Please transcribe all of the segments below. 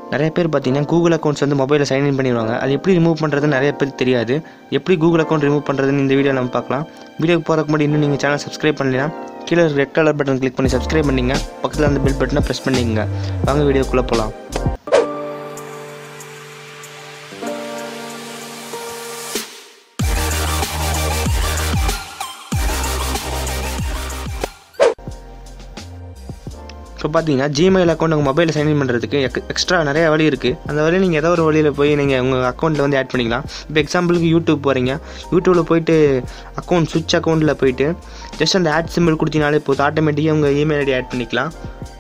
நிறைய பேர் பார்த்தீங்கன்னா கூகுள் அக்கௌண்ட்ஸ் வந்து மொபைலில் சைன்இன் பண்ணிடுவாங்க அது எப்படி ரிமூவ் பண்ணுறது நிறைய பேருக்கு தெரியாது எப்படி கூகுள் அக்கௌண்ட் ரிமூவ் பண்ணுறதுன்னு இந்த வீடியோ நம்ம பார்க்கலாம் வீடியோக்கு போகிறதுக்கு முன்னாடி இன்னும் நீங்கள் சேனல் சப்ஸ்கிரைப் பண்ணலைன்னா கீழே ரெட் கலர் பட்டன் கிளிக் பண்ணி சப்ஸ்கிரைப் பண்ணிங்க பக்கத்தில் அந்த பெல் பட்டனை ப்ரெஸ் பண்ணிங்க வாங்க வீடியோக்குள்ளே போகலாம் இப்போ பார்த்தீங்கன்னா ஜிமெயில் அக்கௌண்ட் உங்கள் மொபைலில் சைன்இன் பண்ணுறதுக்கு எக் எக்ஸ்ட்ரா நிறைய வழி இருக்குது அந்த வழியில் நீங்கள் ஏதோ ஒரு வழியில் போய் நீங்கள் உங்கள் அக்கௌண்ட்டில் வந்து ஆட் பண்ணிக்கலாம் இப்போ எக்ஸாம்பிளுக்கு யூடியூப் போகிறீங்க யூடியூப்பில் போயிட்டு அக்கௌண்ட் சுவிட்ச் அக்கௌண்ட்டில் போயிட்டு ஜஸ்ட் அந்த ஆட் சிம்பிள் கொடுத்தீங்கனாலே போதும் ஆட்டோமேட்டிக்காக உங்கள் இமெயில் ஐடி ஆட் பண்ணிக்கலாம்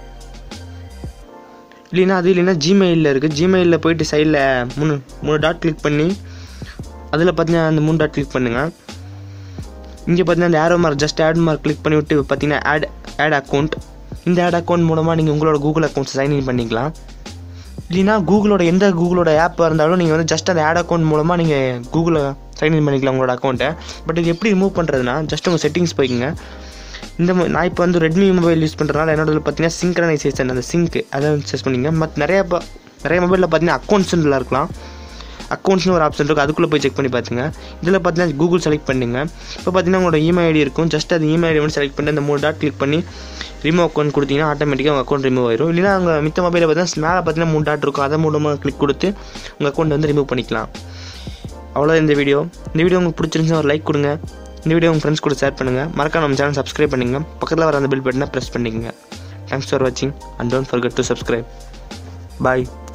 இல்லைன்னா அது இல்லைன்னா ஜிமெயிலில் இருக்குது ஜிமெயிலில் போயிட்டு சைடில் மூணு மூணு டாட் கிளிக் பண்ணி அதில் பார்த்தீங்கன்னா அந்த மூணு டாட் கிளிக் பண்ணுங்கள் இங்கே பார்த்தீங்கன்னா அந்த arrow mark just add mark click பண்ணி விட்டு பார்த்தீங்கன்னா ஆட் ஆட் அக்கௌண்ட் இந்த ஆட் அக்கௌண்ட் மூலமாக நீங்கள் உங்களோட கூகுள் அக்கௌண்ட்ஸ் சைன்இன் பண்ணிக்கலாம் இல்லைன்னா கூகுளோட எந்த கூகுளோட ஆப் இருந்தாலும் நீங்கள் வந்து ஜஸ்ட் அந்த ஆட் அக்கௌண்ட் மூலமாக நீங்கள் கூகுளில் சைன்இன் பண்ணிக்கலாம் உங்களோட அக்கௌண்ட்டை பட் இது எப்படி ரிமூவ் பண்ணுறதுனா ஜஸ்ட் உங்கள் செட்டிங்ஸ் போய்க்குங்க இந்த மொ- நான் இப்போ வந்து ரெட்மி மொபைல் யூஸ் பண்ணுறதுனால என்னோட பார்த்தீங்கன்னா சிங்க்ரனைசேஷன் அந்த சிங்க் அதை சர்ச் பண்ணிங்க மற்ற நிறைய ப- நிறைய மொபைலில் பார்த்தீங்கன்னா அக்கௌண்ட்ஸ்ல இருக்கலாம் அக்கௌண்ட்ஸ்னு ஒரு ஆப்ஷன் இருக்குது அதுக்குள்ளே போய் செக் பண்ணி பார்த்துங்க இதில் பார்த்தீங்கன்னா கூகுள் செலக்ட் பண்ணுங்க இப்போ பார்த்தீங்கன்னா உங்களோட இமெயில் ஐடி இருக்கும் ஜஸ்ட் அது இமெயில் ஐடி வந்து செலக்ட் பண்ணி அந்த மூணு டாட் கிளிக் பண்ணி ரிமூவ் அக்கௌண்ட் கொடுத்தீங்கன்னா ஆட்டோமேட்டிக்காக உங்கள் அக்கௌண்ட் ரிமூவ் ஆயிரும் இல்லைன்னா அங்கே மித்த மொபைலில் பார்த்தீங்கன்னா மேலே பார்த்தீங்கன்னா மூணு டாட் இருக்கும் அதை மூலமாக கிளிக் கொடுத்து உங்கள் அக்கௌண்ட் வந்து ரிமூவ் பண்ணிக்கலாம் அவ்வளோ இந்த வீடியோ இந்த வீடியோ உங்களுக்கு பிடிச்சிருந்துச்சுன்னா ஒரு லைக் கொடுங்க இந்த வீடியோ உங்கள் ஃப்ரெண்ட்ஸ் கூட ஷேர் பண்ணுங்கள் மறக்காம நம்ம சேனல் சப்ஸ்கிரைப் பண்ணுங்க பக்கத்தில் வர அந்த பில் பட்டனை ப்ரெஸ் பண்ணிக்கங்க தேங்க்ஸ் ஃபார் வாட்சிங் and don't forget to subscribe bye